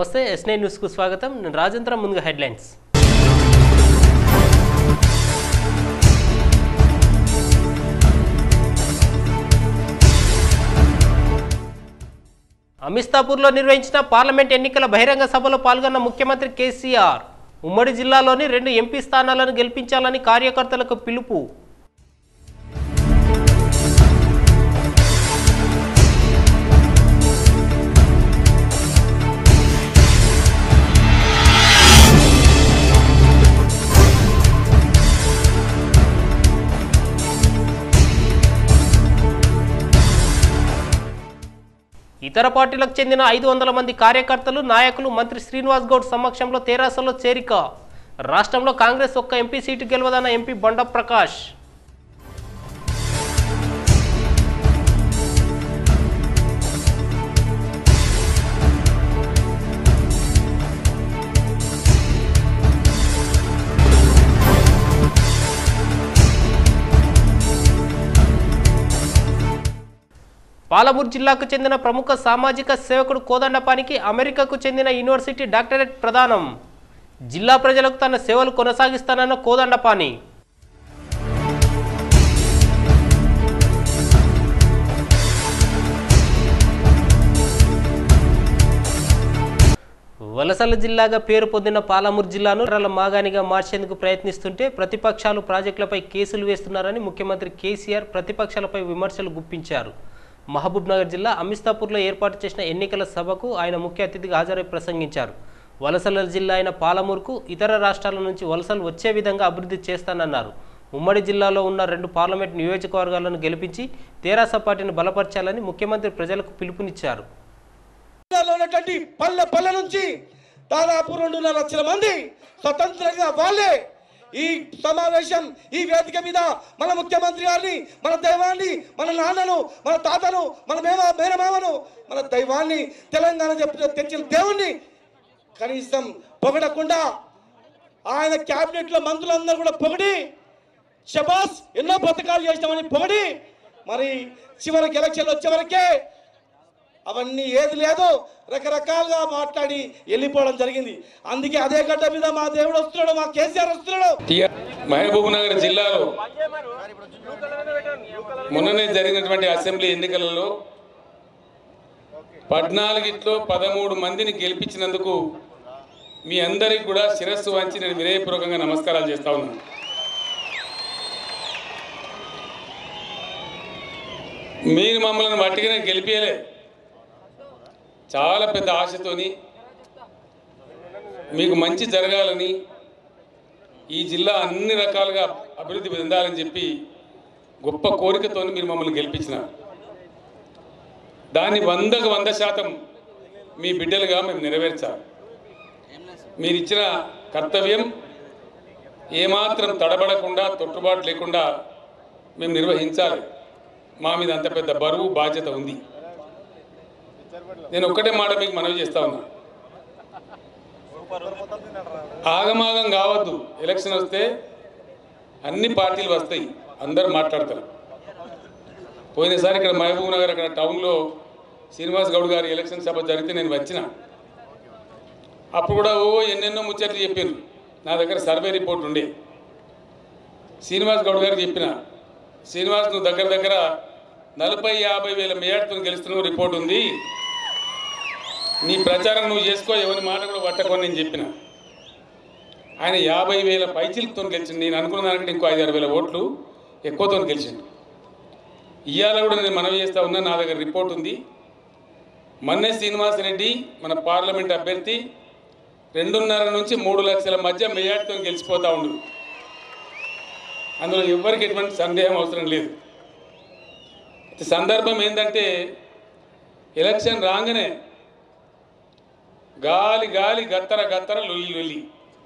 నమస్తే yes nine న్యూస్కు స్వాగతం నేను రాజేంద్ర ముందుగా హెడ్లైన్స్ అమిస్తాపూర్లో నిర్వహించిన పార్లమెంట్ ఎన్నికల బహిరంగ సభలో పాల్గొన్న ముఖ్యమంత్రి కేసీఆర్ ఉమ్మడి జిల్లాలోని రెండు ఎంపీ స్థానాలను గెలిపించాలని కార్యకర్తలకు పిలుపు ఇతర పార్టీలకు చెందిన ఐదు వందల మంది కార్యకర్తలు నాయకులు మంత్రి శ్రీనివాస్ గౌడ్ సమక్షంలో తెరాసలో చేరిక రాష్ట్రంలో కాంగ్రెస్ ఒక్క ఎంపీ సీటు గెలవదన్న ఎంపీ బండ ప్రకాష్ పాలమూరు జిల్లాకు చెందిన ప్రముఖ సామాజిక సేవకుడు కోదండపానికి అమెరికాకు చెందిన యూనివర్సిటీ డాక్టరేట్ ప్రదానం జిల్లా ప్రజలకు తన సేవలు కొనసాగిస్తానన్న కోదండపాని వలసల జిల్లాగా పేరు పొందిన పాలమూరు జిల్లాను రల మాగానిగా మార్చేందుకు ప్రయత్నిస్తుంటే ప్రతిపక్షాలు ప్రాజెక్టులపై కేసులు వేస్తున్నారని ముఖ్యమంత్రి కేసీఆర్ ప్రతిపక్షాలపై విమర్శలు గుప్పించారు మహబూబ్ నగర్ జిల్లా అమిస్తాపూర్లో ఏర్పాటు చేసిన ఎన్నికల సభకు ఆయన ముఖ్య అతిథిగా హాజరై ప్రసంగించారు వలసల జిల్లా అయిన పాలమూరుకు ఇతర రాష్ట్రాల నుంచి వలసలు వచ్చే విధంగా అభివృద్ధి చేస్తానన్నారు ఉమ్మడి జిల్లాలో ఉన్న రెండు పార్లమెంట్ నియోజకవర్గాలను గెలిపించి తెరాస పార్టీని బలపరచాలని ముఖ్యమంత్రి ప్రజలకు పిలుపునిచ్చారు జిల్లాలో ఉన్నటువంటి పల్లె పల్లె నుంచి దాదాపు రెండున్నర లక్షల మంది స్వతంత్రంగా వాళ్ళే ఈ సమావేశం ఈ వేదిక మీద మన ముఖ్యమంత్రి గారిని మన దైవాన్ని మన నాన్నను మన తాతను మన మేమ మేనమామను మన దైవాన్ని తెలంగాణ చెప్పి తెచ్చిన దేవుణ్ణి కనీసం పొగడకుండా ఆయన క్యాబినెట్లో మంత్రులందరూ కూడా పొగిడి షబాస్ ఎన్నో పథకాలు చేసినామని పొగిడి మరి చివరికి ఎలక్షన్లు వచ్చే వరకే అవన్నీ ఏది లేదు రకరకాలుగా మాట్లాడి వెళ్ళిపోవడం జరిగింది అందుకే అదే గడ్డ మీద మా దేవుడు వస్తున్నాడు మా కేసీఆర్ వస్తున్నాడు టిఆర్ మహబూబ్ నగర్ జిల్లాలో మొన్ననే జరిగినటువంటి అసెంబ్లీ ఎన్నికలలో పద్నాలుగిట్లో పదమూడు మందిని గెలిపించినందుకు మీ అందరికి కూడా శిరస్సు వంచి నేను వినయపూర్వకంగా నమస్కారాలు చేస్తా ఉన్నాను మీరు మమ్మల్ని మట్టిగానే గెలిపియలే చాలా పెద్ద ఆశతోని మీకు మంచి జరగాలని ఈ జిల్లా అన్ని రకాలుగా అభివృద్ధి చెందాలని చెప్పి గొప్ప కోరికతో మీరు మమ్మల్ని గెలిపించినారు దాన్ని వందకు వంద శాతం మీ బిడ్డలుగా మేము నెరవేర్చాలి మీరు ఇచ్చిన కర్తవ్యం ఏమాత్రం తడబడకుండా తొట్టుబాటు లేకుండా మేము నిర్వహించాలి మా మీద అంత పెద్ద బరువు బాధ్యత ఉంది నేను ఒక్కటే మాట మీకు మనవి చేస్తా ఉన్నా ఆగమాగం కావద్దు ఎలక్షన్ వస్తే అన్ని పార్టీలు వస్తాయి అందరూ మాట్లాడతారు పోయినసారి ఇక్కడ మహబూబ్ నగర్ అక్కడ టౌన్లో శ్రీనివాస్ గౌడ్ గారి ఎలక్షన్ సభ జరిగితే నేను వచ్చిన అప్పుడు కూడా ఓ ఎన్నెన్నో ముచ్చట్లు చెప్పాను నా దగ్గర సర్వే రిపోర్ట్ ఉండే శ్రీనివాస్ గౌడ్ గారికి చెప్పిన శ్రీనివాస్ నువ్వు దగ్గర దగ్గర నలభై యాభై వేల మేయర్తో గెలుస్తున్నావు రిపోర్ట్ ఉంది నీ ప్రచారం నువ్వు చేసుకో ఎవరి మాట కూడా పట్టకొని నేను చెప్పిన ఆయన యాభై వేల పైచిలతో గెలిచింది నేను అనుకున్న దానికంటే ఇంకో ఐదు ఆరు వేల ఓట్లు ఎక్కువతో గెలిచిండు ఇవాళ కూడా నేను మనవి చేస్తా ఉన్నా నా దగ్గర రిపోర్ట్ ఉంది మన్నే శ్రీనివాసరెడ్డి మన పార్లమెంట్ అభ్యర్థి రెండున్నర నుంచి మూడు లక్షల మధ్య మెజార్టీతో గెలిచిపోతా ఉండు అందులో ఎవ్వరికి ఎటువంటి సందేహం అవసరం లేదు సందర్భం ఏంటంటే ఎలక్షన్ రాగానే గాలి గాలి గత్తర గత్తర లొల్లి లొల్లి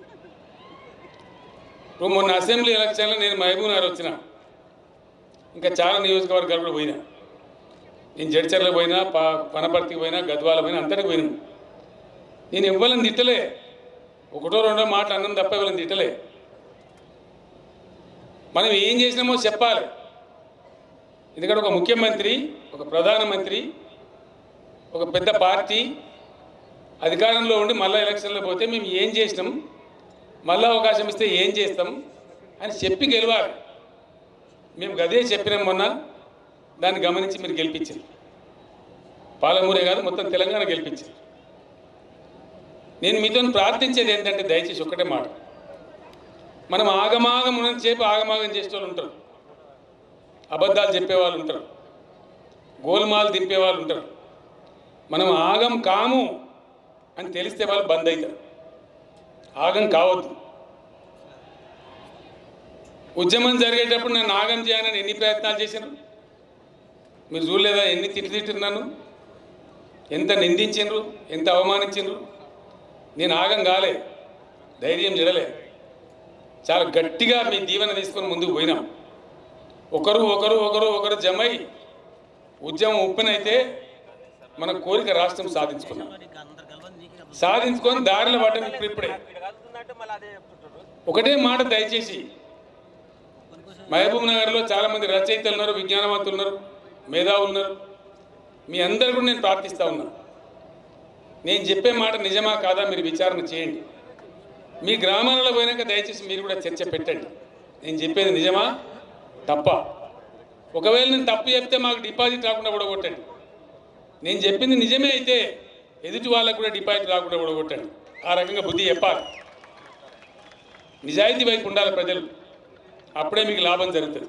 ఇప్పుడు మొన్న అసెంబ్లీ ఎలక్షన్లో నేను మహబూబ్ నగర్ వచ్చిన ఇంకా చాలా నియోజకవర్గాలు కూడా పోయినా నేను జడ్చర్లకు పోయినా పా పనపర్తికి పోయినా గద్వాల పోయినా అంతటికి పోయినా నేను ఇవ్వాలని తిట్టలే ఒకటో రెండో మాటలు అన్నం తప్ప ఇవ్వాలని తిట్టలే మనం ఏం చేసినామో చెప్పాలి ఎందుకంటే ఒక ముఖ్యమంత్రి ఒక ప్రధానమంత్రి ఒక పెద్ద పార్టీ అధికారంలో ఉండి మళ్ళీ ఎలక్షన్లో పోతే మేము ఏం చేసినాం మళ్ళీ అవకాశం ఇస్తే ఏం చేస్తాం అని చెప్పి గెలవాలి మేము గదే చెప్పినాం మొన్న దాన్ని గమనించి మీరు గెలిపించారు పాలమూరే కాదు మొత్తం తెలంగాణ గెలిపించారు నేను మీతో ప్రార్థించేది ఏంటంటే దయచేసి ఒక్కటే మాట మనం ఆగమాగం ఉన్నంతసేపు ఆగమాగం చేసే వాళ్ళు ఉంటారు అబద్ధాలు చెప్పేవాళ్ళు ఉంటారు గోల్మాల్ దింపేవాళ్ళు ఉంటారు మనం ఆగం కాము అని తెలిస్తే వాళ్ళు బంద్ అవుతారు ఆగం కావద్దు ఉద్యమం జరిగేటప్పుడు నన్ను ఆగం చేయాలని ఎన్ని ప్రయత్నాలు చేశాను మీరు చూడలేదా ఎన్ని తిట్లు తిట్టున్నాను ఎంత నిందించిండ్రు ఎంత అవమానించిండ్రు నేను ఆగం కాలే ధైర్యం జడలే చాలా గట్టిగా మీ దీవెన తీసుకొని ముందుకు పోయినాం ఒకరు ఒకరు ఒకరు ఒకరు జమై ఉద్యమం ఉప్పెనైతే మన కోరిక రాష్ట్రం సాధించుకున్నాం సాధించుకొని దారిలో పడ్డం ఇప్పుడు ఇప్పుడే ఒకటే మాట దయచేసి మహబూబ్ నగర్లో చాలా మంది రచయితలు ఉన్నారు విజ్ఞానవంతులు ఉన్నారు మేధావులు ఉన్నారు మీ అందరు కూడా నేను ప్రార్థిస్తా ఉన్నా నేను చెప్పే మాట నిజమా కాదా మీరు విచారణ చేయండి మీ గ్రామాలలో పోయినాక దయచేసి మీరు కూడా చర్చ పెట్టండి నేను చెప్పేది నిజమా తప్ప ఒకవేళ నేను తప్పు చెప్తే మాకు డిపాజిట్ రాకుండా కూడా కొట్టండి నేను చెప్పింది నిజమే అయితే ఎదుటి వాళ్ళకు కూడా డిపాజిట్ రాకుండా కూడా కొట్టండి ఆ రకంగా బుద్ధి చెప్పాలి నిజాయితీ వైపు ఉండాలి ప్రజలు అప్పుడే మీకు లాభం జరుగుతుంది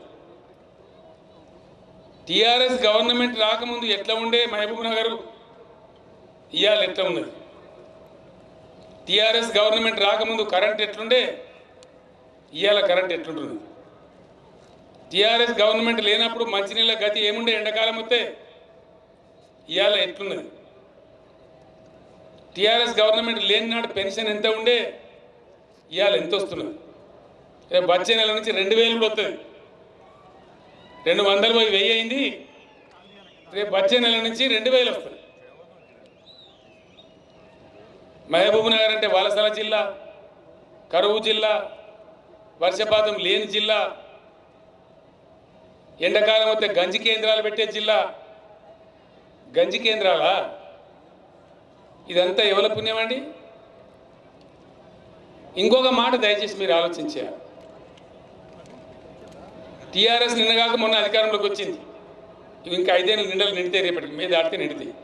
టీఆర్ఎస్ గవర్నమెంట్ రాకముందు ఎట్లా ఉండే మహబూబ్ నగర్ ఇవాళ ఎట్లా ఉన్నది టీఆర్ఎస్ గవర్నమెంట్ రాకముందు కరెంట్ ఎట్లుండే ఇవాళ కరెంట్ ఎట్లుంటుంది టీఆర్ఎస్ గవర్నమెంట్ లేనప్పుడు మంచినీళ్ళ గతి ఏముండే ఎండాకాలం వస్తే ఇవాళ ఎట్లున్నది టీఆర్ఎస్ గవర్నమెంట్ లేని నాడు పెన్షన్ ఎంత ఉండే ఇవాళ ఎంత వస్తున్నది రేపు వచ్చే నెల నుంచి రెండు వేలు కూడా వస్తుంది రెండు వందలు పోయి వెయ్యి అయింది రేపు వచ్చే నెల నుంచి రెండు వేలు వస్తుంది మహబూబ్ నగర్ అంటే వలసల జిల్లా కరువు జిల్లా వర్షపాతం లేని జిల్లా ఎండాకాలం వస్తే గంజి కేంద్రాలు పెట్టే జిల్లా గంజి కేంద్రాలా ఇదంతా ఎవరి పుణ్యం అండి ఇంకొక మాట దయచేసి మీరు ఆలోచించారు టీఆర్ఎస్ నిన్నగాక మొన్న అధికారంలోకి వచ్చింది ఇవి ఇంకా ఐదేళ్ళు నిండలు నిండితే రేపటికి మీద ఆడితే నిండితే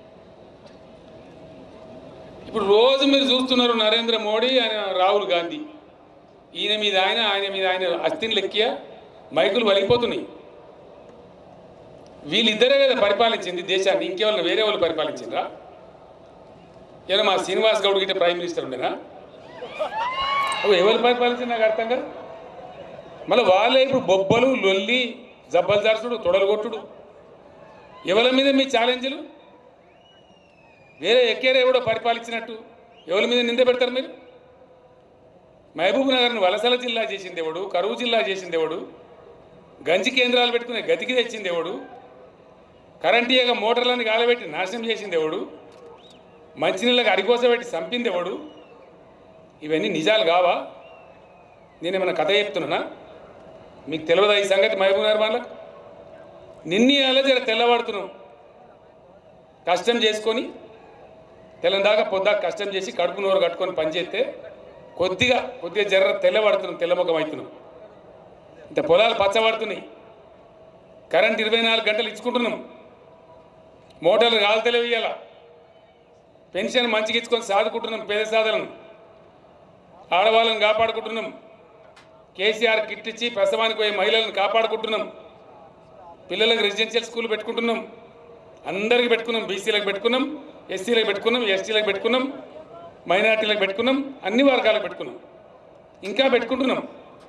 ఇప్పుడు రోజు మీరు చూస్తున్నారు నరేంద్ర మోడీ ఆయన రాహుల్ గాంధీ ఈయన మీద ఆయన ఆయన మీద ఆయన అస్థిని లెక్కియా మైకులు వలిగిపోతున్నాయి వీళ్ళిద్దరే కదా పరిపాలించింది దేశాన్ని ఇంకెవరు వేరే వాళ్ళు పరిపాలించిండ్రా ఏమన్నా మా శ్రీనివాస్ గౌడ్ గిట్ట ప్రైమ్ మినిస్టర్ ఉండేనా అవి ఎవరు పరిపాలించింది నాకు అర్థం కాదు మళ్ళీ వాళ్ళే ఇప్పుడు బొబ్బలు లొల్లి జబ్బలు దార్చుడు తొడలు కొట్టుడు ఎవరి మీద మీ ఛాలెంజ్లు వేరే ఎక్కేరే ఎవడో పరిపాలించినట్టు ఎవరి మీద నింద పెడతారు మీరు మహబూబ్ నగర్ని వలసల జిల్లా చేసింది ఎవడు కరువు జిల్లా చేసింది ఎవడు గంజి కేంద్రాలు పెట్టుకునే గతికి తెచ్చింది ఎవడు కరెంట్ ఇయ్యగా మోటార్లను గాలబెట్టి నాశనం చేసింది ఎవడు మంచినీళ్ళకి అరికోసబెట్టి చంపింది ఎవడు ఇవన్నీ నిజాలు కావా నేనేమైనా కథ చెప్తున్నానా మీకు తెలియదా ఈ సంగతి మహబూబ్ నగర్ వాళ్ళకు నిన్ని అలా జర తెల్లబడుతున్నాం కష్టం చేసుకొని తెల్లందాకా పొద్దాక కష్టం చేసి కడుపు నోరు కట్టుకొని పనిచేస్తే కొద్దిగా కొద్దిగా జర్ర తెల్లబడుతున్నాం తెల్లముఖం అవుతున్నాం ఇంత పొలాలు పచ్చబడుతున్నాయి కరెంట్ ఇరవై నాలుగు గంటలు ఇచ్చుకుంటున్నాం మోటార్లు కాలుతలేవు ఇయ్యాల పెన్షన్ మంచిగా ఇచ్చుకొని సాదుకుంటున్నాం పేద సాధలను ఆడవాళ్ళని కాపాడుకుంటున్నాం కేసీఆర్ కిట్ ఇచ్చి ప్రసవానికి పోయే మహిళలను కాపాడుకుంటున్నాం పిల్లలకు రెసిడెన్షియల్ స్కూల్ పెట్టుకుంటున్నాం అందరికి పెట్టుకున్నాం బీసీలకు పెట్టుకున్నాం ఎస్సీలకు పెట్టుకున్నాం ఎస్టీలకు పెట్టుకున్నాం మైనార్టీలకు పెట్టుకున్నాం అన్ని వర్గాలకు పెట్టుకున్నాం ఇంకా పెట్టుకుంటున్నాం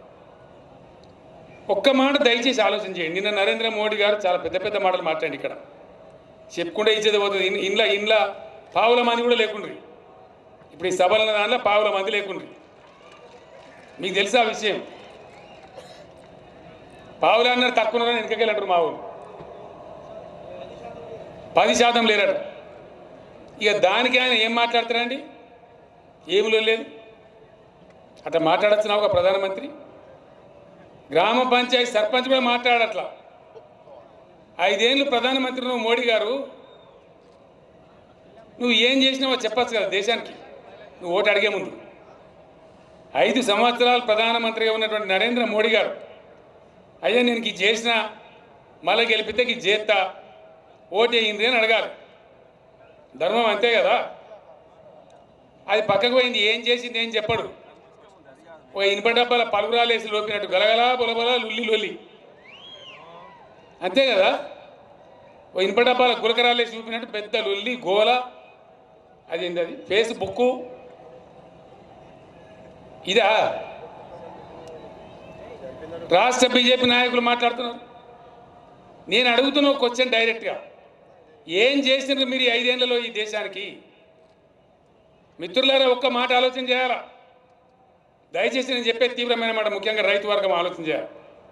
ఒక్క మాట దయచేసి ఆలోచన చేయండి నిన్న నరేంద్ర మోడీ గారు చాలా పెద్ద పెద్ద మాటలు మాట్లాడి ఇక్కడ చెప్పుకుంటే ఇచ్చేది పోతుంది ఇన్- ఇంట్లో ఇంట్లో పావుల మంది కూడా లేకుండ్రి ఇప్పుడు ఈ సభల దాంట్లో పావుల మంది లేకుండ్రి మీకు తెలుసా ఆ విషయం పావులు అన్నారు తక్కువ ఉన్నారని వెనకకెళ్ళంటారు మా ఊరు పది శాతం లేరట ఇక దానికి ఆయన ఏం మాట్లాడతారండి ఏమిలో లేదు అట్లా మాట్లాడచ్చునా ఒక ప్రధానమంత్రి గ్రామ పంచాయతీ సర్పంచ్ కూడా మాట్లాడట్లా ఐదేళ్ళు ప్రధానమంత్రి ఉన్న మోడీ గారు నువ్వు ఏం చేసినావో చెప్పచ్చు కదా దేశానికి నువ్వు ఓటు అడిగే ముందు ఐదు సంవత్సరాలు ప్రధానమంత్రిగా ఉన్నటువంటి నరేంద్ర మోడీ గారు అయ్యా నేను ఇది చేసిన మళ్ళీ గెలిపితే ఇది చేస్తా ఓటు వేయింది అని అడగాలి ధర్మం అంతే కదా అది పక్కకు పోయింది ఏం చేసింది ఏం చెప్పడు ఓ ఇనుప డబ్బాల పలుగురాలు వేసి లోపినట్టు గలగలా బొలబల లుల్లి లొల్లి అంతే కదా ఓ ఇనుప డబ్బాల గులకరాలు వేసి చూపినట్టు పెద్ద లొల్లి గోల అదేంటి అది ఫేస్బుక్ ఇదా రాష్ట్ర బీజేపీ నాయకులు మాట్లాడుతున్నారు నేను అడుగుతున్న ఒక క్వశ్చన్ డైరెక్ట్గా ఏం చేసినారు మీరు ఈ ఐదేళ్లలో ఈ దేశానికి మిత్రులారా ఒక్క మాట ఆలోచన చేయాలా దయచేసి నేను చెప్పే తీవ్రమైన మాట ముఖ్యంగా రైతు వర్గం ఆలోచన చేయాలి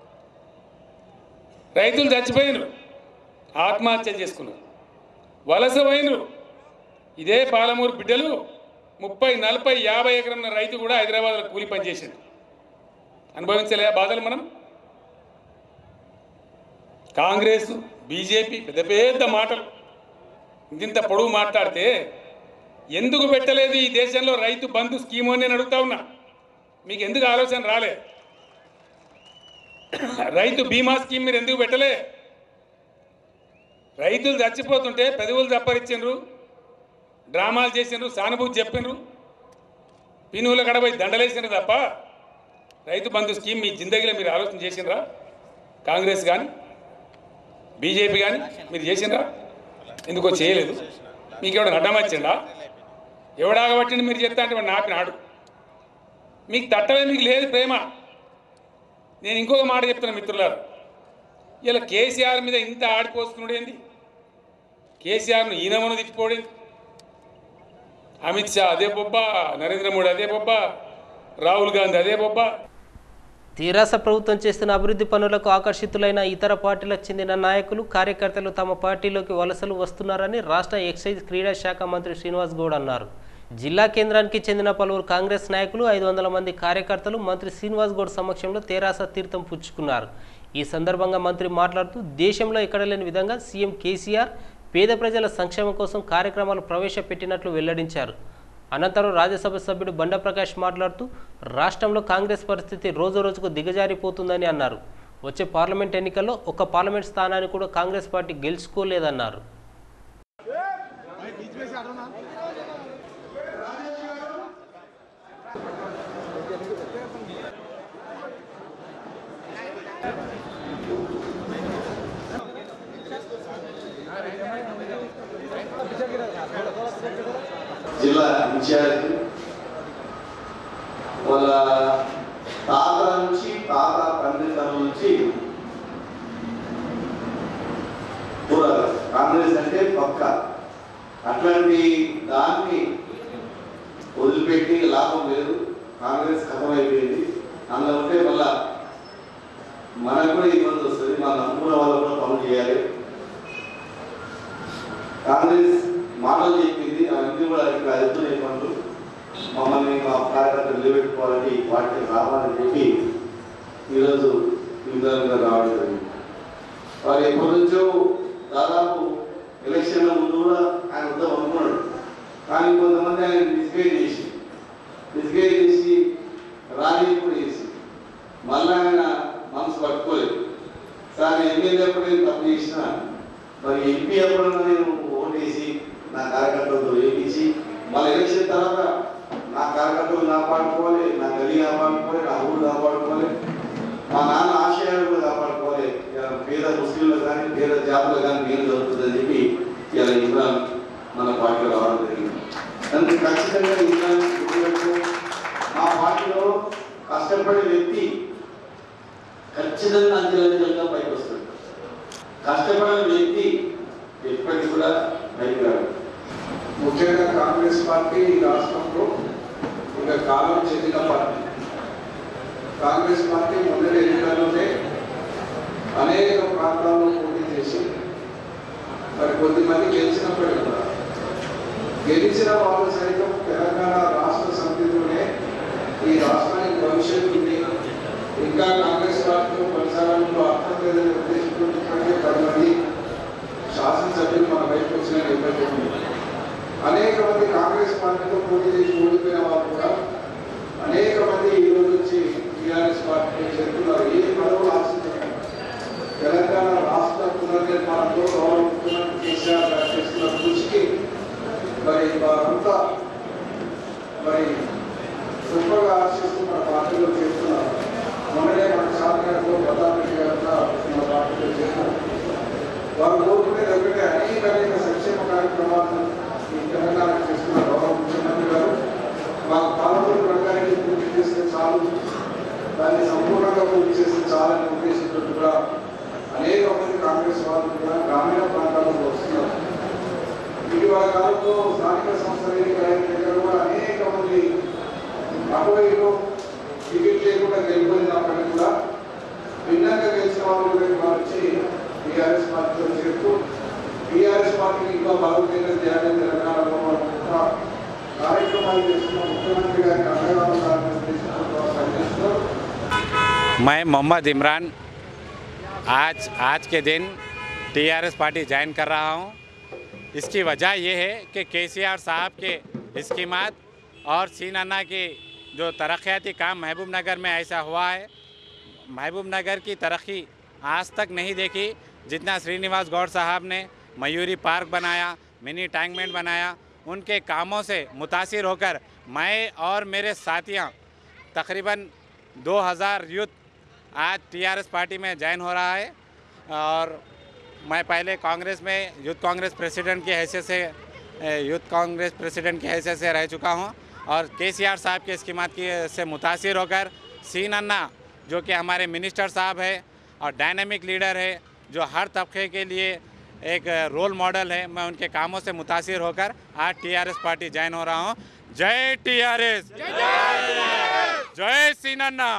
రైతులు చచ్చిపోయినరు ఆత్మహత్యలు చేసుకున్నారు వలస పోయినరు ఇదే పాలమూరు బిడ్డలు ముప్పై నలభై యాభై ఎకరం రైతు కూడా హైదరాబాద్లో కూలి పని చేసిండు అనుభవించలే ఆ బాధలు మనం కాంగ్రెస్ బీజేపీ పెద్ద పెద్ద మాటలు ఇంత పొడవు మాట్లాడితే ఎందుకు పెట్టలేదు ఈ దేశంలో రైతు బంధు స్కీమ్ అని నేను అడుగుతా ఉన్నా మీకు ఎందుకు ఆలోచన రాలే రైతు బీమా స్కీమ్ మీరు ఎందుకు పెట్టలే రైతులు చచ్చిపోతుంటే పెదవులు దప్పరిచ్చిండ్రు డ్రామాలు చేసిండ్రు సానుభూతి చెప్పిండ్రు పినువుల కడపై దండలేసిండ్రు తప్ప రైతు బంధు స్కీమ్ మీ జిందగీలో మీరు ఆలోచన చేసిండ్రా కాంగ్రెస్ కానీ బీజేపీ కానీ మీరు చేసిండ్రా ఎందుకో చేయలేదు మీకు ఎవడ అడ్డం వచ్చిండా ఎవడాగబట్టిండి మీరు చెప్తా అంటే వాడు నాపినాడు మీకు తట్టలే మీకు లేదు ప్రేమ నేను ఇంకొక మాట చెప్తున్నా మిత్రులారు ఇలా కేసీఆర్ మీద ఇంత ఆడిపోసుకున్నాడు ఏంది కేసీఆర్ను ఈనమను తిప్పిపోడింది అమిత్ షా అదే బొబ్బ నరేంద్ర మోడీ అదే బొబ్బ రాహుల్ గాంధీ అదే బొబ్బ తెరాస ప్రభుత్వం చేస్తున్న అభివృద్ధి పనులకు ఆకర్షితులైన ఇతర పార్టీలకు చెందిన నాయకులు కార్యకర్తలు తమ పార్టీలోకి వలసలు వస్తున్నారని రాష్ట్ర ఎక్సైజ్ క్రీడా శాఖ మంత్రి శ్రీనివాస్ గౌడ్ అన్నారు జిల్లా కేంద్రానికి చెందిన పలువురు కాంగ్రెస్ నాయకులు ఐదు వందల మంది కార్యకర్తలు మంత్రి శ్రీనివాస్ గౌడ్ సమక్షంలో తెరాస తీర్థం పుచ్చుకున్నారు ఈ సందర్భంగా మంత్రి మాట్లాడుతూ దేశంలో ఎక్కడ లేని విధంగా సీఎం కేసీఆర్ పేద ప్రజల సంక్షేమం కోసం కార్యక్రమాలు ప్రవేశపెట్టినట్లు వెల్లడించారు అనంతరం రాజ్యసభ సభ్యుడు బండప్రకాష్ మాట్లాడుతూ రాష్ట్రంలో కాంగ్రెస్ పరిస్థితి రోజు రోజుకు దిగజారిపోతుందని అన్నారు వచ్చే పార్లమెంట్ ఎన్నికల్లో ఒక పార్లమెంట్ స్థానాన్ని కూడా కాంగ్రెస్ పార్టీ గెలుచుకోలేదన్నారు జిల్లా ఇన్ఛార్జ్ వాళ్ళ తాత నుంచి తాత తండ్రి తరం నుంచి కూడా కాంగ్రెస్ అంటే పక్క అట్లాంటి దాన్ని వదిలిపెట్టి లాభం లేదు కాంగ్రెస్ ఖతమైపోయింది అందులో ఉంటే మళ్ళా మనకు కూడా ఇబ్బంది వస్తుంది మన నమ్ముకున్న వాళ్ళు కూడా పనులు చేయాలి కాంగ్రెస్ మాటలు చెప్పింది అవన్నీ కూడా ఇక్కడ అవుతున్నాయి పనులు మమ్మల్ని మా కార్యకర్తలు నిలబెట్టుకోవాలని ఈ పార్టీ రావాలని చెప్పి ఈరోజు విధానంగా రావడం జరిగింది వారు ఎప్పటి నుంచో దాదాపు ఎలక్షన్ల ముందు కూడా ఆయన వద్దాం అనుకున్నాడు కానీ కొంతమంది ఆయన మిస్గైడ్ చేసి మిస్గైడ్ చేసి రాని కూడా చేసి మళ్ళీ ఆయన మనసు పట్టుకోలేదు సార్ ఎమ్మెల్యే అప్పుడు నేను తప్పు చేసిన మరి ఎంపీ ఎప్పుడన్నా నేను ఓటేసి నా కార్యకర్తలతో వేయించి మళ్ళీ ఎలక్షన్ తర్వాత నా కార్యకర్తలు కాపాడుకోవాలి నా గది కాపాడుకోవాలి నా ఊరు కాపాడుకోవాలి మా నాన్న ఆశయాలు కూడా కాపాడుకోవాలి ఇలా పేద ముస్లింలు కానీ పేద జాతులు కానీ నేను జరుగుతుందని చెప్పి ఇలా ఇమ్రాన్ మన పార్టీలో రావడం జరిగింది దానికి ఖచ్చితంగా ఇమ్రాన్ గుర్తుపెట్టుకో, మా పార్టీలో కష్టపడే వ్యక్తి ఖచ్చితంగా అంచెలంచెలుగా పైకి వస్తాడు కష్టపడిన వ్యక్తి ఎప్పటికీ కూడా పైకి రాడు ముఖ్యంగా కాంగ్రెస్ పార్టీ ఈ రాష్ట్రంలో ఒక కాలం చెందిన పార్టీ కాంగ్రెస్ పార్టీ మొదటి ఎన్నికల్లోనే అనేక ప్రాంతాల్లో పోటీ చేసి మరి కొద్దిమంది గెలిచినప్పటికీ కూడా గెలిచిన వాళ్ళు సైతం తెలంగాణ రాష్ట్ర సమితిలోనే ఈ రాష్ట్రానికి భవిష్యత్తు ఉంది ఇంకా కాంగ్రెస్ పార్టీలో కొనసాగడంలో అర్థం లేదని ఉద్దేశంతో ఇప్పటికే పది మంది శాసనసభ్యులు మన వైపు వచ్చిన నేపథ్యం ఉంది. అనేక ఓడిపోయిన వాళ్ళు కూడా అనేక మంది ఈ రోజు వచ్చి టీఆర్ఎస్ పార్టీ చేరుతున్నారు ఏ పదవులు ఆశిస్తున్నారు తెలంగాణ రాష్ట్ర పునర్నిర్మాణంలో గౌరవ ముఖ్యమంత్రి కేసీఆర్ గారు చేస్తున్న కృషికి మరి వారంతా మరి గొప్పగా ఆశిస్తూ మన పార్టీలో చేస్తున్నారు మొన్ననే మన శాసనలో ప్రతాప్ రెడ్డి గారు కూడా మన పార్టీలో చేస్తున్నారు వారు కోరుకునేది ఒకటే అనేక అనేక సంక్షేమ కార్యక్రమాలను ఈ తెలంగాణ చేస్తున్న గౌరవ ముఖ్యమంత్రి గారు మా పాలమూరు రంగానికి పూర్తి చేస్తే చాలు దాన్ని సంపూర్ణంగా పూర్తి చేస్తే చాలని ఉద్దేశంతో కూడా అనేక మంది కాంగ్రెస్ వాళ్ళు కూడా గ్రామీణ ప్రాంతాల్లో వస్తున్నారు ఇటీవల కాలంలో స్థానిక సంస్థల ఎన్నికలైన దగ్గర కూడా అనేక మంది అటువైపు టికెట్ లేకుండా గెలిపోయినప్పటికీ కూడా భిన్నంగా గెలిచిన వాళ్ళు కూడా ఇవాళ వచ్చి టీఆర్ఎస్ పార్టీలో చేరుతూ టీఆర్ఎస్ పార్టీని ఇంకా బలోపేతం చేయాలని తెలంగాణలో ఒక కార్యక్రమాలు చేస్తున్న ముఖ్యమంత్రి గారికి అండగా ఉండాలనే ఉద్దేశంతో పనిచేస్తున్నారు मैं मोहम्मद इमरान आज आज के दिन टीआरएस पार्टी ज्वाइन कर रहा हूं इसकी वजह ये है कि केसीआर साहब के स्कीमात और सीन अन्ना की जो तरक्याती काम महबूब नगर में ऐसा हुआ है महबूब नगर की तरक्की आज तक नहीं देखी जितना श्रीनिवास गौड़ साहब ने मयूरी पार्क बनाया मिनी टैंकमेंट बनाया उनके कामों से मुतासिर होकर मैं और मेरे साथियाँ तकरीबन 2000 यूथ आज टीआरएस पार्टी में ज्वाइन हो रहा है और मैं पहले कांग्रेस में यूथ कांग्रेस प्रेसिडेंट की हैसियत से ए, यूथ कांग्रेस प्रेसिडेंट की हैसियत से रह चुका हूँ और केसीआर साहब के स्कीमात की से मुतासिर होकर सीन अन्ना जो कि हमारे मिनिस्टर साहब है और डायनेमिक लीडर है जो हर तबके के लिए एक रोल मॉडल है मैं उनके कामों से मुतासिर होकर आज टीआरएस पार्टी ज्वाइन हो रहा हूँ जय टीआरएस जय सीनन्ना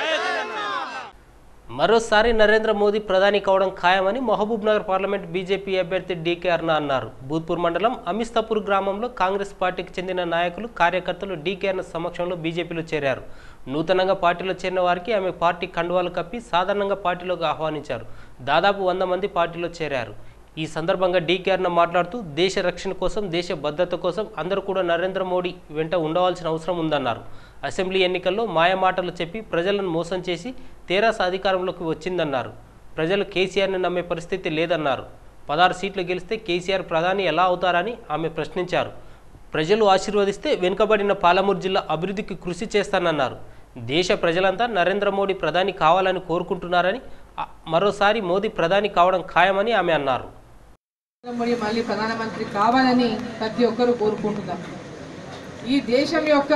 మరోసారి నరేంద్ర మోదీ ప్రధాని కావడం ఖాయమని మహబూబ్ నగర్ పార్లమెంట్ బీజేపీ అభ్యర్థి డీకే అర్ణ అన్నారు భూత్పూర్ మండలం అమిస్తాపూర్ గ్రామంలో కాంగ్రెస్ పార్టీకి చెందిన నాయకులు కార్యకర్తలు డీకే అర్ణ సమక్షంలో బీజేపీలో చేరారు నూతనంగా పార్టీలో చేరిన వారికి ఆమె పార్టీ కండువాలు కప్పి సాధారణంగా పార్టీలోకి ఆహ్వానించారు దాదాపు వంద మంది పార్టీలో చేరారు ఈ సందర్భంగా డీకే అర్ణ మాట్లాడుతూ దేశ రక్షణ కోసం దేశ భద్రత కోసం అందరూ కూడా నరేంద్ర మోడీ వెంట ఉండవలసిన అవసరం ఉందన్నారు అసెంబ్లీ ఎన్నికల్లో మాయమాటలు చెప్పి ప్రజలను మోసం చేసి తెరాస అధికారంలోకి వచ్చిందన్నారు ప్రజలు కేసీఆర్ని నమ్మే పరిస్థితి లేదన్నారు పదహారు సీట్లు గెలిస్తే కేసీఆర్ ప్రధాని ఎలా అవుతారని ఆమె ప్రశ్నించారు ప్రజలు ఆశీర్వదిస్తే వెనుకబడిన పాలమూరు జిల్లా అభివృద్ధికి కృషి చేస్తానన్నారు దేశ ప్రజలంతా నరేంద్ర మోడీ ప్రధాని కావాలని కోరుకుంటున్నారని ఆ- మరోసారి మోదీ ప్రధాని కావడం ఖాయమని ఆమె అన్నారు నరేంద్ర మోడీ మళ్ళీ ప్రధానమంత్రి కావాలని ప్రతి ఒక్కరూ కోరుకుంటున్నాం ఈ దేశం యొక్క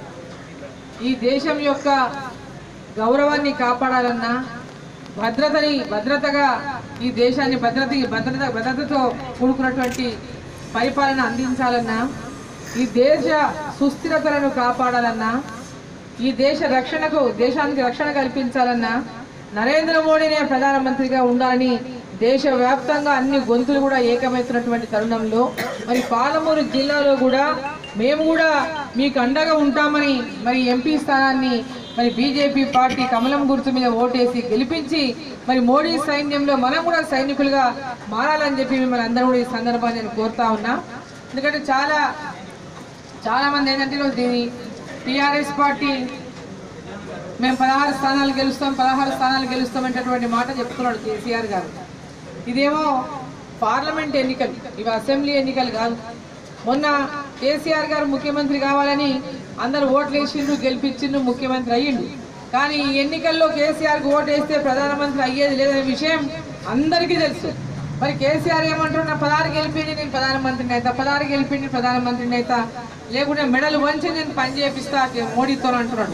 ఈ దేశం యొక్క గౌరవాన్ని కాపాడాలన్నా భద్రతని భద్రతగా ఈ దేశాన్ని భద్రత భద్రత భద్రతతో కూడుకున్నటువంటి పరిపాలన అందించాలన్నా ఈ దేశ సుస్థిరతలను కాపాడాలన్నా ఈ దేశ రక్షణకు దేశానికి రక్షణ కల్పించాలన్నా నరేంద్ర మోడీనే ప్రధానమంత్రిగా ఉండాలని దేశవ్యాప్తంగా అన్ని గొంతులు కూడా ఏకమవుతున్నటువంటి తరుణంలో మరి పాలమూరు జిల్లాలో కూడా మేము కూడా మీకు అండగా ఉంటామని మరి ఎంపీ స్థానాన్ని మరి బీజేపీ పార్టీ కమలం గుర్తు మీద ఓటేసి గెలిపించి మరి మోడీ సైన్యంలో మనం కూడా సైనికులుగా మారాలని చెప్పి మిమ్మల్ని అందరూ కూడా ఈ సందర్భాన్ని నేను కోరుతా ఉన్నా ఎందుకంటే చాలా చాలా మంది ఏంటంటే ఈరోజు దీని టీఆర్ఎస్ పార్టీ మేము పదహారు స్థానాలు గెలుస్తాం పదహారు స్థానాలు గెలుస్తాం అనేటటువంటి మాట చెప్తున్నాడు కేసీఆర్ గారు ఇదేమో పార్లమెంట్ ఎన్నికలు ఇవి అసెంబ్లీ ఎన్నికలు కాదు మొన్న కేసీఆర్ గారు ముఖ్యమంత్రి కావాలని అందరు ఓట్లు వేసిండ్రు గెలిపించిండ్రు ముఖ్యమంత్రి అయ్యిండు కానీ ఈ ఎన్నికల్లో కేసీఆర్కి ఓటు వేస్తే ప్రధానమంత్రి అయ్యేది లేదనే విషయం అందరికీ తెలుసు మరి కేసీఆర్ ఏమంటారు నా పదహారు గెలిపిండి నేను ప్రధానమంత్రిని అయితే పదహారు గెలిపిండి ప్రధానమంత్రిని అయితే లేకుంటే మెడల్ వంచి నేను పని చేపిస్తా మోడీతో అంటున్నాడు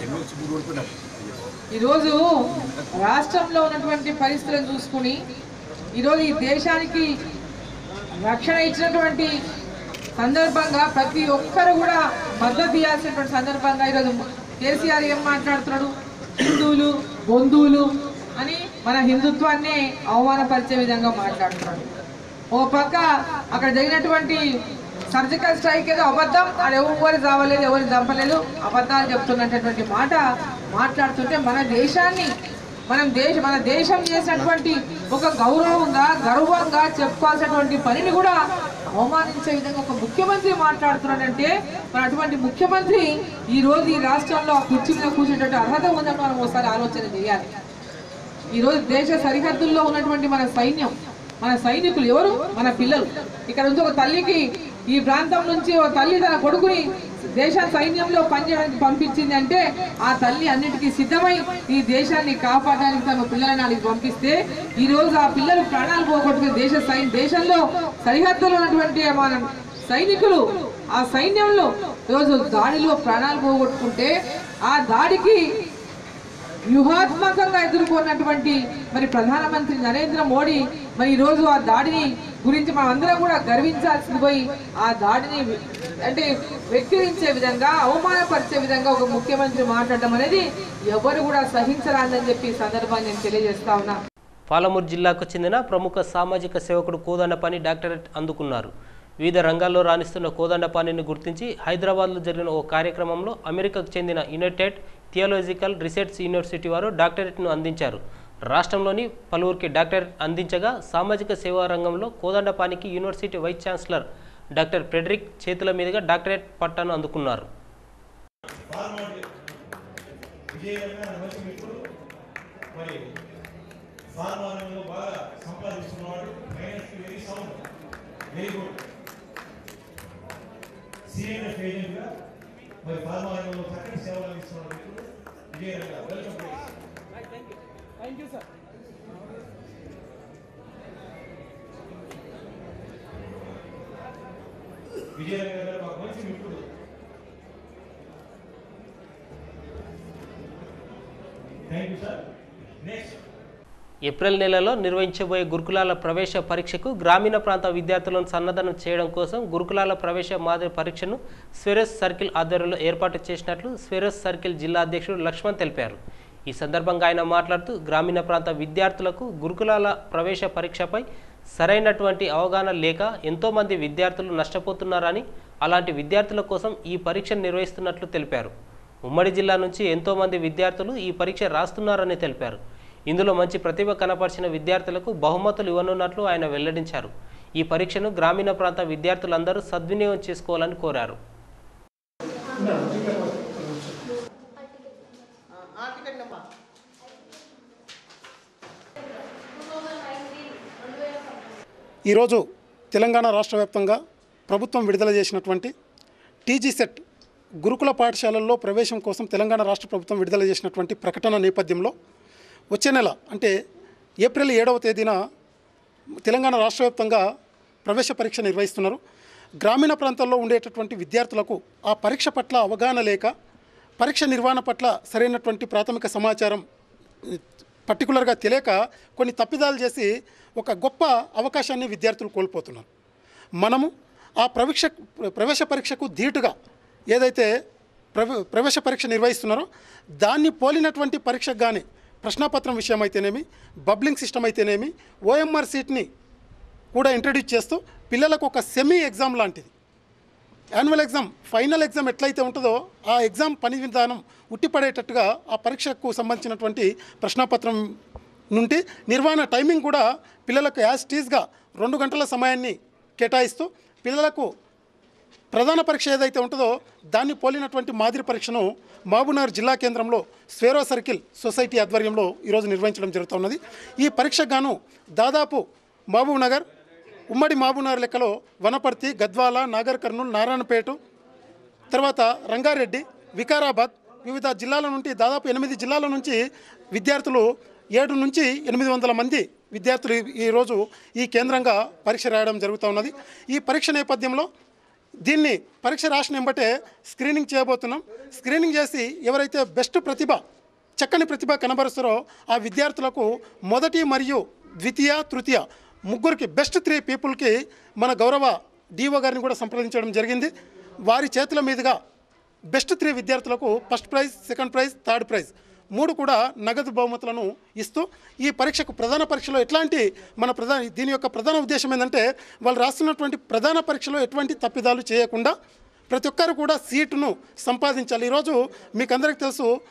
ఈరోజు రాష్ట్రంలో ఉన్నటువంటి పరిస్థితులను చూసుకుని ఈరోజు ఈ దేశానికి రక్షణ ఇచ్చినటువంటి సందర్భంగా ప్రతి ఒక్కరు కూడా మద్దతు ఇవ్వాల్సినటువంటి సందర్భంగా ఈరోజు కేసీఆర్ ఏం మాట్లాడుతున్నాడు హిందువులు బంధువులు అని మన హిందుత్వాన్ని అవమానపరిచే విధంగా మాట్లాడుతున్నాడు ఓ పక్క అక్కడ జరిగినటువంటి సర్జికల్ స్ట్రైక్ ఏదో అబద్ధం ఆడ ఎవరు చావలేదు ఎవరు చంపలేదు అబద్ధాలు చెప్తున్నటువంటి మాట మాట్లాడుతుంటే మన దేశాన్ని మనం దేశ మన దేశం చేసినటువంటి ఒక గౌరవంగా గర్వంగా చెప్పుకోవాల్సినటువంటి పనిని కూడా అవమానించే విధంగా ఒక ముఖ్యమంత్రి మాట్లాడుతున్నాడంటే మరి అటువంటి ముఖ్యమంత్రి ఈ రోజు ఈ రాష్ట్రంలో ఆ కుర్చీ మీద కూర్చునేటువంటి అర్హత ఉందని మనం ఒకసారి ఆలోచన చేయాలి ఈ రోజు దేశ సరిహద్దుల్లో ఉన్నటువంటి మన సైన్యం మన సైనికులు ఎవరు మన పిల్లలు ఇక్కడ నుంచి ఒక తల్లికి ఈ ప్రాంతం నుంచి ఒక తల్లి తన కొడుకుని దేశ సైన్యంలో పనిచేయడానికి పంపించింది అంటే ఆ తల్లి అన్నిటికీ సిద్ధమై ఈ దేశాన్ని కాపాడడానికి తమ పిల్లలని వాళ్ళకి పంపిస్తే ఈ రోజు ఆ పిల్లలు ప్రాణాలు పోగొట్టుకుని దేశ సై దేశంలో సరిహద్దులో ఉన్నటువంటి మన సైనికులు ఆ సైన్యంలో ఈరోజు దాడిలో ప్రాణాలు పోగొట్టుకుంటే ఆ దాడికి వ్యూహాత్మకంగా ఎదుర్కొన్నటువంటి మరి ప్రధానమంత్రి నరేంద్ర మోడీ మరి ఈ రోజు ఆ దాడిని గురించి మనం అందరం కూడా గర్వించాల్సింది పోయి ఆ దాడిని అంటే వ్యక్తిరించే విధంగా అవమానపరిచే విధంగా ఒక ముఖ్యమంత్రి మాట్లాడడం అనేది ఎవరు కూడా సహించరాదని చెప్పి ఈ సందర్భాన్ని నేను తెలియజేస్తా ఉన్నా పాలమూరు జిల్లాకు చెందిన ప్రముఖ సామాజిక సేవకుడు కోదండపాని డాక్టరేట్ అందుకున్నారు వివిధ రంగాల్లో రాణిస్తున్న కోదండపానిని గుర్తించి హైదరాబాద్లో జరిగిన ఓ కార్యక్రమంలో అమెరికాకు చెందిన యునైటెడ్ థియాలజికల్ రీసెర్చ్ యూనివర్సిటీ వారు డాక్టరేట్ను అందించారు రాష్ట్రంలోని పలువురికి డాక్టరేట్ అందించగా సామాజిక సేవా రంగంలో కోదండపానికి university vice chancellor doctor Frederick చేతుల మీదుగా డాక్టరేట్ పట్టాను అందుకున్నారు విజయవంతంగా మంచి మిత్రుడు మరి ఫార్మా రంగంలో బాగా సంపాదిస్తున్నవాడు finance very sound very good senior ఏజెంట్గా మరి ఫార్మా రంగంలో చక్కటి సేవలు అందిస్తున్న మిత్రుడు Vijayaranga welcome thank you sir Vijayaranga గారు మాకు మంచి మిత్రుడు thank you sir next April నెలలో నిర్వహించబోయే గురుకులాల ప్రవేశ పరీక్షకు గ్రామీణ ప్రాంత విద్యార్థులను సన్నద్ధనం చేయడం కోసం గురుకులాల ప్రవేశ మాదిరి పరీక్షను స్వెరస్ సర్కిల్ ఆధ్వర్యంలో ఏర్పాటు చేసినట్లు స్వెరస్ సర్కిల్ జిల్లా అధ్యక్షుడు లక్ష్మణ్ తెలిపారు ఈ సందర్భంగా ఆయన మాట్లాడుతూ గ్రామీణ ప్రాంత విద్యార్థులకు గురుకులాల ప్రవేశ పరీక్షపై సరైనటువంటి అవగాహన లేక ఎంతోమంది విద్యార్థులు నష్టపోతున్నారని అలాంటి విద్యార్థుల కోసం ఈ పరీక్ష నిర్వహిస్తున్నట్లు తెలిపారు ఉమ్మడి జిల్లా నుంచి ఎంతోమంది విద్యార్థులు ఈ పరీక్ష రాస్తున్నారని తెలిపారు ఇందులో మంచి ప్రతిభ కనపరిచిన విద్యార్థులకు బహుమతులు ఇవ్వనున్నట్లు ఆయన వెల్లడించారు ఈ పరీక్షను గ్రామీణ ప్రాంత విద్యార్థులందరూ సద్వినియోగం చేసుకోవాలని కోరారు ఈరోజు తెలంగాణ రాష్ట్ర వ్యాప్తంగా ప్రభుత్వం విడుదల చేసినటువంటి టీజీ సెట్ గురుకుల పాఠశాలల్లో ప్రవేశం కోసం తెలంగాణ రాష్ట్ర ప్రభుత్వం విడుదల చేసినటువంటి ప్రకటన నేపథ్యంలో వచ్చే నెల అంటే ఏప్రిల్ ఏడవ తేదీన తెలంగాణ రాష్ట్ర వ్యాప్తంగా ప్రవేశ పరీక్ష నిర్వహిస్తున్నారు గ్రామీణ ప్రాంతాల్లో ఉండేటటువంటి విద్యార్థులకు ఆ పరీక్ష పట్ల అవగాహన లేక పరీక్ష నిర్వహణ పట్ల సరైనటువంటి ప్రాథమిక సమాచారం పర్టికులర్గా తెలియక కొన్ని తప్పిదాలు చేసి ఒక గొప్ప అవకాశాన్ని విద్యార్థులు కోల్పోతున్నారు మనము ఆ ప్రవేశ ప్రవేశ పరీక్షకు ధీటుగా ఏదైతే ప్రవే ప్రవేశ పరీక్ష నిర్వహిస్తున్నారో దాన్ని పోలినటువంటి పరీక్షకు కానీ ప్రశ్నాపత్రం విషయం అయితేనేమి బబ్లింగ్ సిస్టమ్ అయితేనేమి ఓఎంఆర్ సీట్ని కూడా ఇంట్రడ్యూస్ చేస్తూ పిల్లలకు ఒక సెమీ ఎగ్జామ్ లాంటిది యాన్యువల్ ఎగ్జామ్ ఫైనల్ ఎగ్జామ్ ఎట్లయితే ఉంటుందో ఆ ఎగ్జామ్ పని విధానం ఉట్టిపడేటట్టుగా ఆ పరీక్షకు సంబంధించినటువంటి ప్రశ్నాపత్రం నుండి నిర్వహణ టైమింగ్ కూడా పిల్లలకు యాజ్ టీజ్గా రెండు గంటల సమయాన్ని కేటాయిస్తూ పిల్లలకు ప్రధాన పరీక్ష ఏదైతే ఉంటుందో దాన్ని పోలినటువంటి మాదిరి పరీక్షను మహబూబ్నగర్ జిల్లా కేంద్రంలో స్వేరో సర్కిల్ సొసైటీ ఆధ్వర్యంలో ఈరోజు నిర్వహించడం జరుగుతున్నది ఈ పరీక్షకు గాను దాదాపు మహబూబ్ నగర్ ఉమ్మడి మహబూబ్నగర్ లెక్కలో వనపర్తి గద్వాల నాగర్ కర్నూలు నారాయణపేట తర్వాత రంగారెడ్డి వికారాబాద్ వివిధ జిల్లాల నుండి దాదాపు ఎనిమిది జిల్లాల నుంచి విద్యార్థులు ఏడు నుంచి ఎనిమిది వందల మంది విద్యార్థులు ఈ- ఈరోజు ఈ కేంద్రంగా పరీక్ష రాయడం జరుగుతూ ఉన్నది ఈ పరీక్ష నేపథ్యంలో దీన్ని పరీక్ష రాసిన వెంబటే స్క్రీనింగ్ చేయబోతున్నాం స్క్రీనింగ్ చేసి ఎవరైతే బెస్ట్ ప్రతిభ చక్కని ప్రతిభ కనబరుస్తారో ఆ విద్యార్థులకు మొదటి మరియు ద్వితీయ తృతీయ ముగ్గురికి బెస్ట్ త్రీ పీపుల్కి మన గౌరవ డిఓ గారిని కూడా సంప్రదించడం జరిగింది వారి చేతుల మీదుగా బెస్ట్ త్రీ విద్యార్థులకు first prize second prize third prize మూడు కూడా నగదు బహుమతులను ఇస్తూ ఈ పరీక్షకు ప్రధాన పరీక్షలో ఎట్లాంటి మన ప్రధాన దీని యొక్క ప్రధాన ఉద్దేశం ఏంటంటే వాళ్ళు రాస్తున్నటువంటి ప్రధాన పరీక్షలో ఎటువంటి తప్పిదాలు చేయకుండా ప్రతి ఒక్కరు కూడా సీటును సంపాదించాలి ఈరోజు మీకు అందరికీ తెలుసు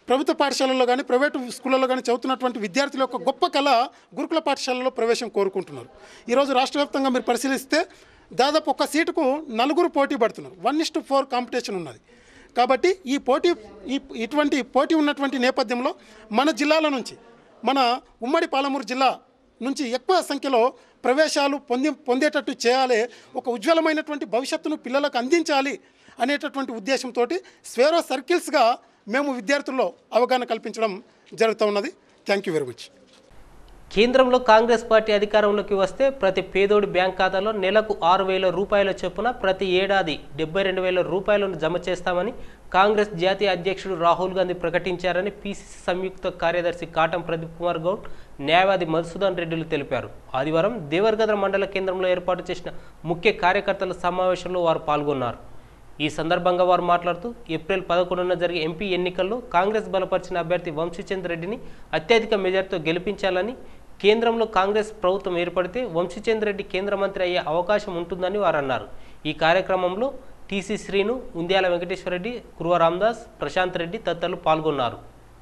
ప్రభుత్వ పాఠశాలల్లో కానీ ప్రైవేటు స్కూళ్ళలో కానీ చదువుతున్నటువంటి విద్యార్థుల యొక్క గొప్ప కళ గురుకుల పాఠశాలలో ప్రవేశం కోరుకుంటున్నారు ఈరోజు రాష్ట్ర వ్యాప్తంగా మీరు పరిశీలిస్తే దాదాపు ఒక సీటుకు నలుగురు పోటీ పడుతున్నారు one is to four competition ఉన్నది కాబట్టి ఈ పోటీ ఈ ఇటువంటి పోటీ ఉన్నటువంటి నేపథ్యంలో మన జిల్లాల నుంచి మన ఉమ్మడి పాలమూరు జిల్లా నుంచి ఎక్కువ సంఖ్యలో ప్రవేశాలు పొంది పొందేటట్టు చేయాలి ఒక ఉజ్వలమైనటువంటి భవిష్యత్తును పిల్లలకు అందించాలి అనేటటువంటి ఉద్దేశంతో స్వేరో సర్కిల్స్గా మేము విద్యార్థుల్లో అవగాహన కల్పించడం జరుగుతూ ఉన్నది థ్యాంక్ యూ వెరీ మచ్ కేంద్రంలో కాంగ్రెస్ పార్టీ అధికారంలోకి వస్తే ప్రతి పేదోడి బ్యాంక్ ఖాతాలో నెలకు ఆరు వేల రూపాయల చొప్పున ప్రతి ఏడాది డెబ్బై రెండు వేల రూపాయలను జమ చేస్తామని కాంగ్రెస్ జాతీయ అధ్యక్షుడు రాహుల్ గాంధీ ప్రకటించారని పిసిసి సంయుక్త కార్యదర్శి కాటం ప్రదీప్ కుమార్ గౌడ్ న్యాయవాది మధుసూదన్ రెడ్డిలు తెలిపారు ఆదివారం దేవర్గద్ర మండల కేంద్రంలో ఏర్పాటు చేసిన ముఖ్య కార్యకర్తల సమావేశంలో వారు పాల్గొన్నారు ఈ సందర్భంగా వారు మాట్లాడుతూ ఏప్రిల్ పదకొండున జరిగే ఎంపీ ఎన్నికల్లో కాంగ్రెస్ బలపరిచిన అభ్యర్థి వంశీచంద్ర రెడ్డిని అత్యధిక మెజార్టీతో గెలిపించాలని కేంద్రంలో కాంగ్రెస్ ప్రభుత్వం ఏర్పడితే వంశీచంద్ర రెడ్డి కేంద్ర మంత్రి అయ్యే అవకాశం ఉంటుందని వారు అన్నారు ఈ కార్యక్రమంలో టీసీ శ్రీను ఉంద్యాల వెంకటేశ్వరరెడ్డి కురువ రామదాస్ ప్రశాంత్ రెడ్డి తదితరులు పాల్గొన్నారు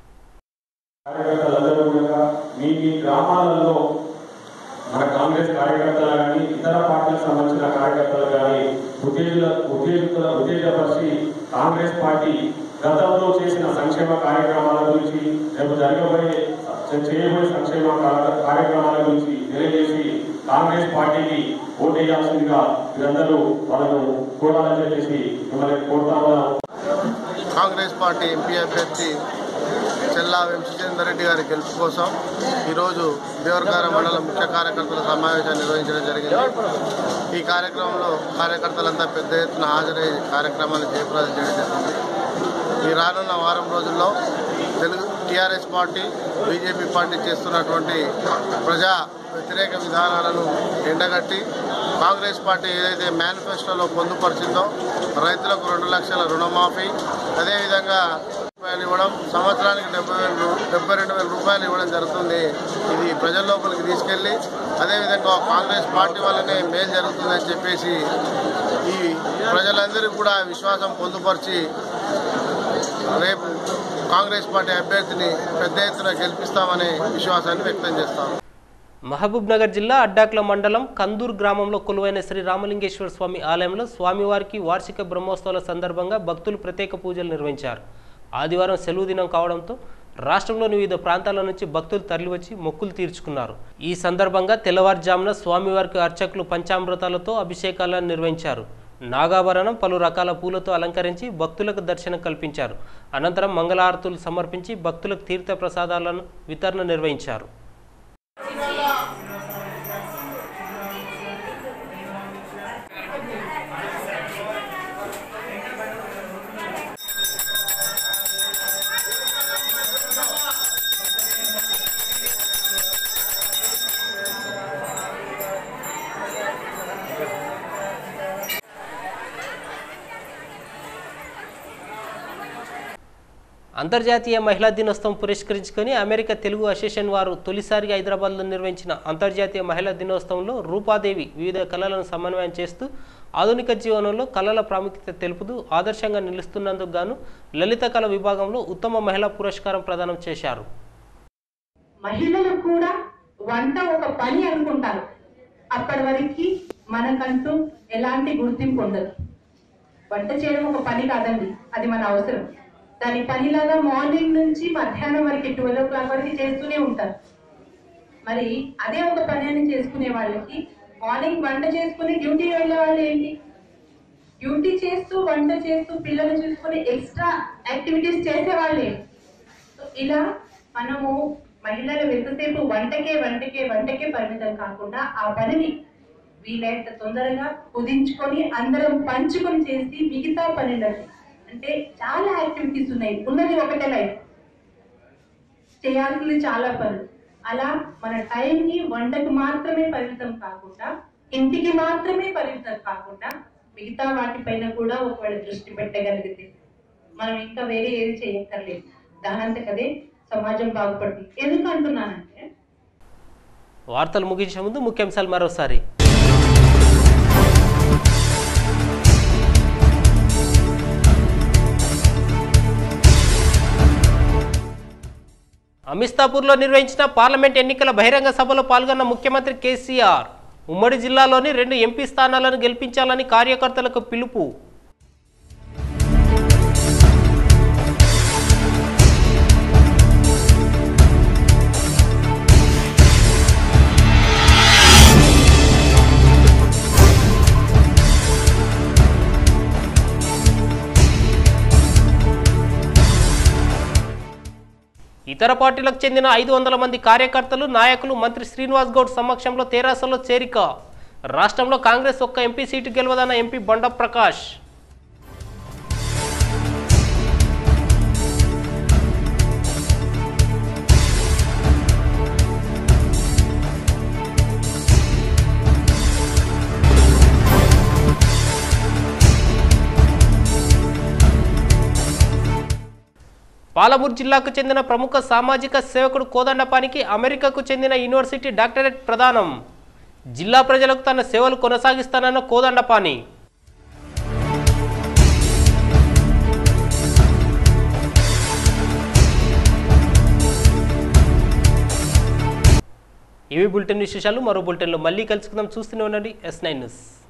కార్యకర్తలందరూ కూడా మీ మీ గ్రామాలలో మన కాంగ్రెస్ కార్యకర్తలు కానీ ఇతర పార్టీలకు సంబంధించిన కార్యకర్తలు కానీ ఉద్యోగుల ఉద్యోగుల ఉద్యోగపరిచి కాంగ్రెస్ పార్టీ గతంలో చేసిన సంక్షేమ కార్యక్రమాల గురించి రేపు జరగబోయే చేయబోయే సంక్షేమ కార్య- కార్యక్రమాల గురించి తెలియజేసి కాంగ్రెస్ పార్టీకి ఓటేయాల్సిందిగా మీరందరూ వాళ్ళను కోరాలని చెప్పేసి మిమ్మల్ని కోరుతా ఉన్నాం కాంగ్రెస్ పార్టీ ఎంపీ అభ్యర్థి చెల్లా వెంకటేందర్ రెడ్డి గారి గెలుపు కోసం ఈరోజు దేవరగార మండలం ముఖ్య కార్యకర్తల సమావేశాన్ని నిర్వహించడం జరిగింది ఈ కార్యక్రమంలో కార్యకర్తలంతా పెద్ద ఎత్తున హాజరై కార్యక్రమాన్ని జయప్రదం చేయడం జరిగింది ఈ రానున్న వారం రోజుల్లో Telugu TRS party BJP party చేస్తున్నటువంటి ప్రజా వ్యతిరేక విధానాలను ఎండగట్టి కాంగ్రెస్ పార్టీ ఏదైతే మేనిఫెస్టోలో పొందుపరిచిందో రైతులకు రెండు లక్షల రుణమాఫీ అదేవిధంగా రూపాయలు ఇవ్వడం సంవత్సరానికి డెబ్బై వేల రూ- డెబ్బై రెండు వేల రూపాయలు ఇవ్వడం జరుగుతుంది ఇది ప్రజల లోపలికి తీసుకెళ్లి అదేవిధంగా కాంగ్రెస్ పార్టీ వల్లనే మేలు జరుగుతుందని చెప్పేసి ఈ ప్రజలందరికీ కూడా విశ్వాసం పొందుపరిచి రేపు కాంగ్రెస్ పార్టీ అభ్యర్థిని పెద్ద ఎత్తున గెలిపిస్తామనే విశ్వాసాన్ని వ్యక్తం చేస్తాం మహబూబ్ నగర్ జిల్లా అడ్డాక్ల మండలం కందూర్ గ్రామంలో కొలువైన శ్రీ రామలింగేశ్వర స్వామి ఆలయంలో స్వామివారికి వార్షిక బ్రహ్మోత్సవాల సందర్భంగా భక్తులు ప్రత్యేక పూజలు నిర్వహించారు ఆదివారం సెలవు దినం కావడంతో రాష్ట్రంలోని వివిధ ప్రాంతాల నుంచి భక్తులు తరలివచ్చి మొక్కులు తీర్చుకున్నారు ఈ సందర్భంగా తెల్లవారుజామున స్వామివారికి అర్చకులు పంచామృతాలతో అభిషేకాలను నిర్వహించారు నాగాభరణం పలు రకాల పూలతో అలంకరించి భక్తులకు దర్శనం కల్పించారు అనంతరం మంగళారతులు సమర్పించి భక్తులకు తీర్థ ప్రసాదాలను వితరణ నిర్వహించారు అంతర్జాతీయ మహిళా దినోత్సవం పురస్కరించుకొని అమెరికా తెలుగు అసోసియేషన్ వారు తొలిసారిగా హైదరాబాద్లో నిర్వహించిన అంతర్జాతీయ మహిళా దినోత్సవంలో రూపాదేవి వివిధ కళలను సమన్వయం చేస్తూ ఆధునిక జీవనంలో కళల ప్రాముఖ్యత తెలుపుతూ ఆదర్శంగా నిలుస్తున్నందుకు గాను లలిత కళ విభాగంలో ఉత్తమ మహిళా పురస్కారం ప్రదానం చేశారు మహిళలు కూడా వంట ఒక పని అనుకుంటారు అప్పటి వరకు మనకంటూ ఎలాంటి గుర్తింపు ఉండదు వంట చేయడం ఒక పని కాదండి అది మన అవసరం దాని పనిలాగా మార్నింగ్ నుంచి మధ్యాహ్నం వరకు ట్వెల్వ్ ఓ క్లాక్ వరకు చేస్తూనే ఉంటారు మరి అదే ఒక పని అని చేసుకునే వాళ్ళకి మార్నింగ్ వంట చేసుకుని డ్యూటీ వెళ్ళే వాళ్ళు ఏంటి డ్యూటీ చేస్తూ వంట చేస్తూ పిల్లలు చూసుకుని ఎక్స్ట్రా యాక్టివిటీస్ చేసే వాళ్ళే సో ఇలా మనము మహిళలు ఎంతసేపు వంటకే వంటకే వంటకే పరిమితం కాకుండా ఆ పనిని వీలైనంత తొందరగా కుదించుకొని అందరం పంచుకొని చేసి మిగతా పనులని అంటే చాలా యాక్టివిటీస్ ఉన్నాయి ఉన్నది ఒకటే లైఫ్ చేయాల్సింది చాలా పనులు అలా మన టైంని వంటకు మాత్రమే పరిమితం కాకుండా ఇంటికి మాత్రమే పరిమితం కాకుండా మిగతా వాటిపైన కూడా ఒకవేళ దృష్టి పెట్టగలిగితే మనం ఇంకా వేరే ఏది చేయక్కర్లేదు దానంతకదే సమాజం బాగుపడుతుంది ఎందుకు అంటున్నానంటే వార్తలు ముగించే ముందు ముఖ్యాంశాలు మరోసారి అమిస్తాపూర్లో నిర్వహించిన పార్లమెంట్ ఎన్నికల బహిరంగ సభలో పాల్గొన్న ముఖ్యమంత్రి కేసీఆర్ ఉమ్మడి జిల్లాలోని రెండు ఎంపీ స్థానాలను గెలిపించాలని కార్యకర్తలకు పిలుపు ఇతర పార్టీలకు చెందిన ఐదు వందల మంది కార్యకర్తలు నాయకులు మంత్రి శ్రీనివాస్ గౌడ్ సమక్షంలో తెరాసలో చేరిక రాష్ట్రంలో కాంగ్రెస్ ఒక్క ఎంపీ సీటు గెలవదన్న ఎంపీ బండ ప్రకాష్ పాలమూరు జిల్లాకు చెందిన ప్రముఖ సామాజిక సేవకుడు కోదండపానికి అమెరికాకు చెందిన యూనివర్సిటీ డాక్టరేట్ ప్రదానం జిల్లా ప్రజలకు తన సేవలు కొనసాగిస్తానన్న కోదండపాని ఇవి బులెటిన్ విశేషాలు మరో బులెటిన్లో మళ్ళీ కలుసుకుందాం చూస్తూనే ఉండండి ఎస్ నైన్ న్యూస్